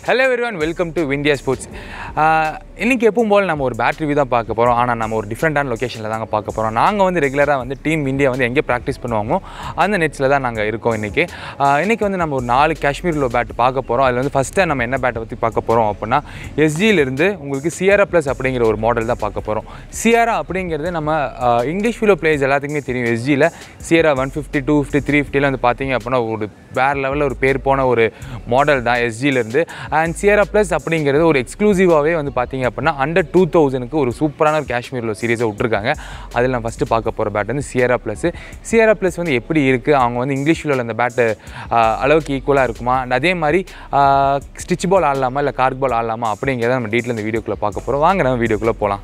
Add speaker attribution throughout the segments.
Speaker 1: hello everyone welcome to India sports இன்றைக்கி எப்பவும் போல் நம்ம ஒரு பேட்டரி தான் பார்க்க போகிறோம் ஆனால் நம்ம ஒரு டிஃப்ரெண்ட்டான லொக்கேஷனில் தாங்க பார்க்க போகிறோம் நாங்கள் வந்து ரெகுலராக வந்து டீம் இந்தியா வந்து எங்கே ப்ராக்டிஸ் பண்ணுவாங்களோ அந்த நெட்ஸில் தான் நாங்கள் இருக்கோம் இன்றைக்கி இன்றைக்கி வந்து நம்ம ஒரு நாலு காஷ்மீரில் பேட் பார்க்க போகிறோம் அதில் வந்து ஃபஸ்ட்டு நம்ம என்ன பேட்டை பற்றி பார்க்க போகிறோம் அப்படின்னா எஸ்ஜியிலிருந்து உங்களுக்கு சிஆரா ப்ளஸ் அப்படிங்கிற ஒரு மாடல் தான் பார்க்க போகிறோம் சிஆரா அப்படிங்கிறது நம்ம ஆஹ், இங்கிலீஷ் ஃபீலோ பிளேயர்ஸ் எல்லாத்துக்குமே தெரியும் எஸ்ஜியில் சிஆரா one fifty two fifty three ஃபிஃப்டியில் வந்து பார்த்தீங்க அப்படின்னா ஒரு வேறு லெவலில் ஒரு பேர் போன ஒரு மாடல் தான் எஸ்ஜியிலேருந்து அண்ட் சியரா ப்ளஸ் அப்படிங்கிறது ஒரு எக்ஸ்க்ளூசிவாகவே வந்து பார்த்தீங்க அப்படின்னா அண்டர் டூ தௌசண்ட்க்கு ஒரு சூப்பரான ஒரு காஷ்மீரில் சீரிஸை விட்ருக்காங்க அதில் நான் ஃபஸ்ட்டு பார்க்க போகிற பேட் வந்து சியரா ப்ளஸ் சியரா ப்ளஸ் வந்து எப்படி இருக்குது அவங்க வந்து இங்கிலீஷ் ஃபீலில் அந்த பேட்டு அளவுக்கு ஈக்குவலாக இருக்குமா அண்ட் அதே மாதிரி ஸ்டிச் பால் ஆடலாமா இல்லை கார்க் பால் ஆடலாமா அப்படிங்கிறத நம்ம டீட்டில் இந்த வீடியோக்குள்ளே பார்க்க போகிறோம் வாங்க நம்ம வீடியோக்குள்ளே போகலாம்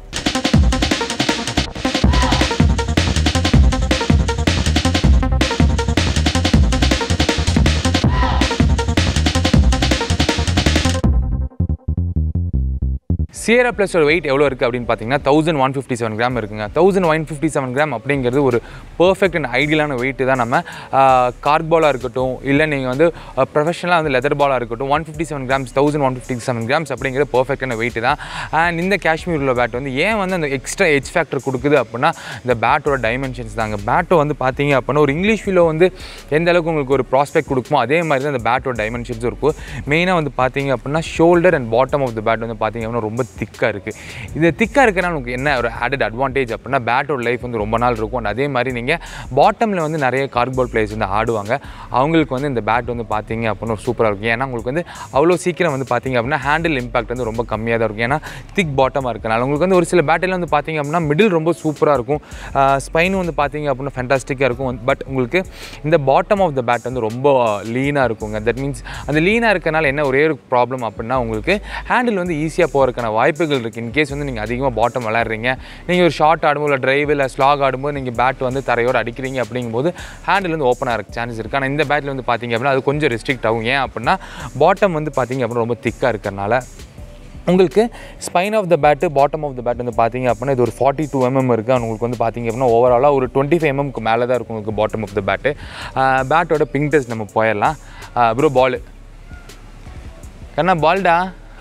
Speaker 1: சியரா ப்ளஸோட வெயிட் எவ்வளோ இருக்குது அப்படின்னு பார்த்தீங்கன்னா thousand one fifty seven gram இருக்குங்க thousand one fifty seven gram அப்படிங்கிறது ஒரு பர்ஃபெக்ட் அண்ட் ஐடியலான வெயிட்டு தான் நம்ம கார்க் பாலாக இருக்கட்டும் இல்லை நீங்கள் வந்து ப்ரொஃபஷனலாக வந்து லெதர் பாலாக இருக்கட்டும் one fifty seven grams thousand one fifty seven grams அப்படிங்கிறது பர்ஃபெக்டான வெயிட்டு தான் அண்ட் இந்த காஷ்மீர் உள்ள பேட் வந்து ஏன் வந்து அந்த எக்ஸ்ட்ரா எச் ஃபேக்டர் கொடுக்குது அப்படின்னா இந்த பேட்டோட டைமென்ஷன்ஸ் தாங்க பேட்டோ வந்து பார்த்தீங்க அப்படின்னா ஒரு இங்கிலீஷ் ஃபீலோ வந்து எந்த அளவுக்கு உங்களுக்கு ஒரு ப்ராஸ்பெக்ட் கொடுக்குமோ அதே மாதிரி தான் அந்த பேட்டோட டைமென்ஷன்ஸும் இருக்கும் மெயினாக வந்து பார்த்தீங்க அப்படின்னா shoulder and bottom of the bat வந்து பார்த்தீங்க அப்படின்னா ரொம்ப திக்காக இருக்குது இது திக்காக இருக்கிறனால உங்களுக்கு என்ன ஒரு ஆடட் அட்வான்டேஜ் அப்படின்னா பேட்டோட லைஃப் வந்து ரொம்ப நாள் இருக்கும் and அதே மாதிரி நீங்கள் பாட்டமில் வந்து நிறைய கார்பால் பிளேயர்ஸ் வந்து ஆடுவாங்க அவங்களுக்கு வந்து இந்த பேட் வந்து பார்த்தீங்க அப்படின்னா ஒரு சூப்பராக இருக்கும் ஏன்னா உங்களுக்கு வந்து அவ்வளோ சீக்கிரம் வந்து பார்த்தீங்க அப்படின்னா ஹேண்டில் இம்பாக்ட் வந்து ரொம்ப கம்மியாக தான் இருக்கும் ஏன்னா திக் பாட்டமாக இருக்கனால உங்களுக்கு வந்து ஒரு சில பேட்டில் வந்து பார்த்தீங்க அப்படின்னா மிடில் ரொம்ப சூப்பராக இருக்கும் ஸ்பைனும் வந்து பார்த்தீங்க அப்படின்னா ஃபேண்டாஸ்டிக்காக இருக்கும் பட் உங்களுக்கு இந்த பாட்டம் ஆஃப் த பேட் வந்து ரொம்ப லீனாக இருக்குங்க தட் மீன்ஸ் அந்த லீனாக இருக்கனால என்ன ஒரே ஒரு ப்ராப்ளம் அப்படின்னா உங்களுக்கு ஹேண்டில் வந்து ஈஸியாக போகிறதுக்கான வாய்ப்புகள் இருக்குது இன்கேஸ் வந்து நீங்கள் அதிகமாக பாட்டம் விளையாடுறீங்க நீங்கள் ஒரு ஷார்ட் ஆடும்போது இல்லை டிரைவ் இல்லை ஸ்லாக் ஆடும்போது நீங்கள் பேட் வந்து தரையோடு அடிக்கிறீங்க அப்படிங்கும்போது ஹேண்டில் வந்து ஓப்பனாக இருக்க சான்சஸ் இருக்குது ஆனால் இந்த பேட்டில் வந்து பார்த்தீங்க அப்படின்னா அது கொஞ்சம் ரெஸ்ட்ரிக்ட் ஆகும் ஏன் அப்படின்னா பாட்டம் வந்து பார்த்தீங்க அப்படின்னா ரொம்ப திக்காக இருக்கிறனால உங்களுக்கு spine of the bat bottom of the bat வந்து பார்த்தீங்க அப்படின்னா இது ஒரு ஃபார்ட்டி டூ எம்எம் இருக்குது and உங்களுக்கு வந்து பார்த்தீங்க அப்படின்னா ஓவராலாக ஒரு டுவெண்ட்டி ஃபைவ் எம்எம்க்கு மேலே தான் இருக்கும் உங்களுக்கு பாட்டம் ஆஃப் த பேட்டு பேட்டோட பிங்க் டெஸ்ட் நம்ம போயிடலாம் ப்ரோ பால் கண்ணா பால்டா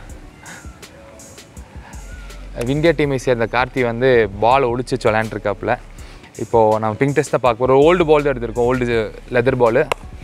Speaker 1: இந்தியா டீமை சேர்ந்த கார்த்தி வந்து பால் ஒடிச்சு வச்சு விளையாண்டுருக்காப்புல இப்போது நம்ம பிங்க் டெஸ்ட் தான் பார்க்க போகிறோம் ஓல்டு பால் தான் எடுத்திருக்கோம் ஓல்டு லெதர் பால்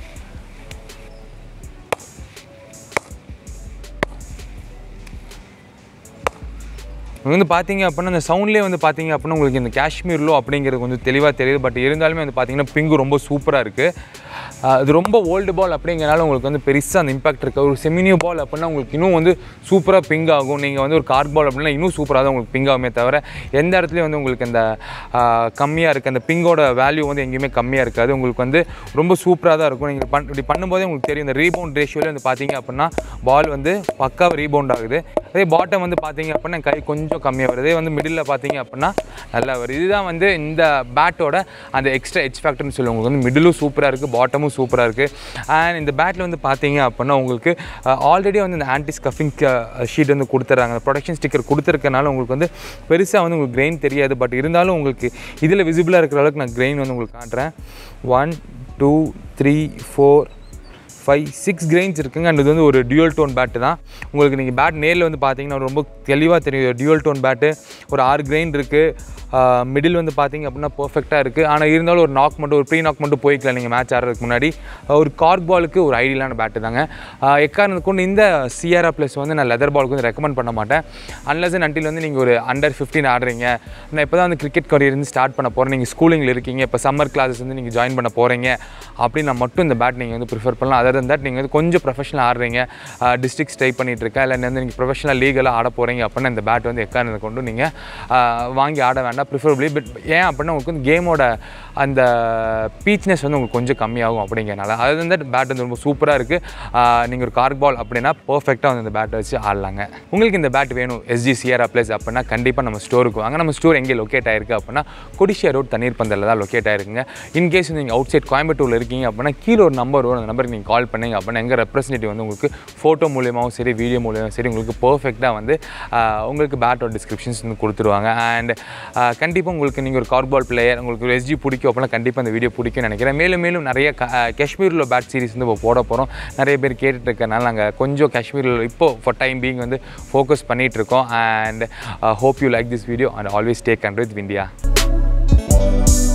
Speaker 1: இது வந்து பார்த்தீங்க அப்படின்னா அந்த சவுண்ட்லேயே வந்து பார்த்தீங்க அப்படின்னா உங்களுக்கு இந்த காஷ்மீர்லோ அப்படிங்கிறது கொஞ்சம் தெளிவாக தெரியுது பட் இருந்தாலுமே வந்து பார்த்தீங்கன்னா பிங்கு ரொம்ப சூப்பராக இருக்குது இது ரொம்ப ஓல்டு பால் அப்படிங்கிறனால உங்களுக்கு வந்து பெருசாக அந்த இம்பாக்ட் இருக்குது ஒரு செமினியோ பால் அப்படின்னா உங்களுக்கு இன்னும் வந்து சூப்பராக பிங் ஆகும் நீங்கள் வந்து ஒரு கார்க் பால் அப்படின்னா இன்னும் சூப்பராக தான் உங்களுக்கு பிங் ஆகுமே தவிர எந்த இடத்துலையும் வந்து உங்களுக்கு அந்த கம்மியாக இருக்குது அந்த பிங்கோட வேல்யூ வந்து எங்கேயுமே கம்மியாக இருக்காது உங்களுக்கு வந்து ரொம்ப சூப்பராக தான் இருக்கும் நீங்கள் பண் இப்படி பண்ணும்போதே உங்களுக்கு தெரியும் இந்த ரீபவுண்ட் ரேஷியோவில் வந்து பார்த்தீங்க அப்படின்னா பால் வந்து பக்காவாக ரீபவுண்ட் ஆகுது அதே பாட்டம் வந்து பார்த்தீங்க அப்படின்னா கை கொஞ்சம் கம்மியாக வருது இதே வந்து மிடில் பார்த்தீங்க அப்படின்னா நல்லா வருது இதுதான் வந்து இந்த பேட்டோட அந்த எக்ஸ்ட்ரா எச் ஃபேக்டர்னு சொல்லி உங்களுக்கு வந்து மிடிலும் சூப்பராக இருக்குது பாட்டமும் சூப்பராக இருக்குது அண்ட் இந்த பேட்டில் வந்து பார்த்தீங்க அப்படின்னா உங்களுக்கு ஆல்ரெடி வந்து இந்த ஆன்டி ஸ்கஃபிங் ஷீட் வந்து கொடுத்துட்றாங்க அந்த ப்ரொடக்ஷன் ஸ்டிக்கர் கொடுத்துருக்கனால உங்களுக்கு வந்து பெருசாக வந்து உங்களுக்கு கிரெயின் தெரியாது பட் இருந்தாலும் உங்களுக்கு இதில் விசிபிளாக இருக்கிற அளவுக்கு நான் கிரெயின் வந்து உங்களுக்கு காட்டுறேன் one two three four five six grains இருக்குங்க அண்ட் இது வந்து ஒரு டியூல் டோன் பேட்டு தான் உங்களுக்கு நீங்கள் பேட் நேரில் வந்து பார்த்தீங்கன்னா ரொம்ப தெளிவாக தெரியும் டியூல் டோன் பேட்டு ஒரு ஆறு கிரெயின் இருக்குது மிடில் வந்து பார்த்தீங்க அப்படின்னா பர்ஃபெக்டாக இருக்குது ஆனால் இருந்தாலும் ஒரு நாக் மட்டும் ஒரு ப்ரீ நாக் மட்டும் போய்க்கலாம் நீங்கள் மேட்ச் ஆடுறதுக்கு முன்னாடி ஒரு கார்க் பாலுக்கு ஒரு ஐடியலான பேட்டு தாங்க எக்காரணத்து கொண்டு இந்த சிஆர்ஆ ப்ளஸ் வந்து நான் லெதர் பாலுக்கு வந்து ரெக்கமெண்ட் பண்ண மாட்டேன் அன்லஸ் அண்ட் அன்டில் வந்து நீங்கள் ஒரு அண்டர் ஃபிஃப்டீன் ஆடுறீங்க நான் இப்போ தான் வந்து கிரிக்கெட் கரியர் வந்து ஸ்டார்ட் பண்ண போகிறேன் நீங்கள் ஸ்கூலிங்கில் இருக்கீங்க இப்போ சம்மர் கிளாஸஸ் வந்து நீங்கள் ஜாயின் பண்ண போகிறீங்க அப்படின்னா மட்டும் இந்த பேட் நீங்கள் வந்து ப்ரிஃபர் பண்ணலாம் அதர் தன் தட் நீங்கள் வந்து கொஞ்சம் ப்ரொஃபஷனல் ஆடுறீங்க டிஸ்ட்ரிக்ஸ் ட்ரை பண்ணிட்டு இருக்கேன் இல்லை வந்து நீங்கள் ப்ரொஃபஷனல் லீகலாக ஆட போகிறீங்க அப்படின்னா இந்த பேட் வந்து எக்காரணத்தை கொண்டு நீங்கள் வாங்கி ஆட வேண்டாம் ப்ரிஃபரபிளி பட் ஏன் அப்படின்னா உங்களுக்கு வந்து கேமோட அந்த பீச்னஸ் வந்து உங்களுக்கு கொஞ்சம் கம்மியாகும் அப்படிங்கிறனால அது வந்து பேட் வந்து ரொம்ப சூப்பராக இருக்குது நீங்கள் ஒரு கார்க் பால் அப்படின்னா பர்ஃபெக்டாக வந்து இந்த பேட்டை வச்சு ஆடலாங்க உங்களுக்கு இந்த பேட் வேணும் எஸ்ஜி சிஆர்ஆ ப்ளஸ் அப்படின்னா கண்டிப்பாக நம்ம ஸ்டோருக்கு வாங்க நம்ம ஸ்டோர் எங்கே லொக்கேட் ஆயிருக்கு அப்படின்னா கொடிஷியா ரோட் தண்ணீர் பந்தலில் தான் லொக்கேட் ஆயிருக்குங்க இன்கேஸ் நீங்கள் அவுட் சைட் கோயம்புத்தூரில் இருக்கீங்க அப்படின்னா கீழே ஒரு நம்பர் வரும் அந்த நம்பருக்கு நீங்கள் கால் பண்ணீங்க அப்படின்னா எங்கள் ரெப்ரஸன்டேட்டிவ் வந்து உங்களுக்கு ஃபோட்டோ மூலியமாகவும் சரி வீடியோ மூலியமாகவும் சரி உங்களுக்கு பர்ஃபெக்டாக வந்து ஆஹ், உங்களுக்கு பேட்டோட டிஸ்கிரிப்ஷன்ஸ் வந்து கொடுத்துருவாங்க அண்ட் கண்டிப்பாக உங்களுக்கு நீங்கள் ஒரு கார்பால் பிளேயர் உங்களுக்கு ஒரு எஸ்ஜி பிடிக்கும் அப்படின்னா கண்டிப்பாக இந்த வீடியோ பிடிக்கும்னு நினைக்கிறேன் மேலும் மேலும் நிறைய க காஷ்மீரில் பேட் சீரிஸ் வந்து இப்போ போட போகிறோம் நிறைய பேர் கேட்டுட்டு இருக்கனால நாங்கள் கொஞ்சம் காஷ்மீரில் இப்போ ஃபார் டைம் பீங் வந்து ஃபோக்கஸ் பண்ணிகிட்டு இருக்கோம் and hope you like this video and always take count with India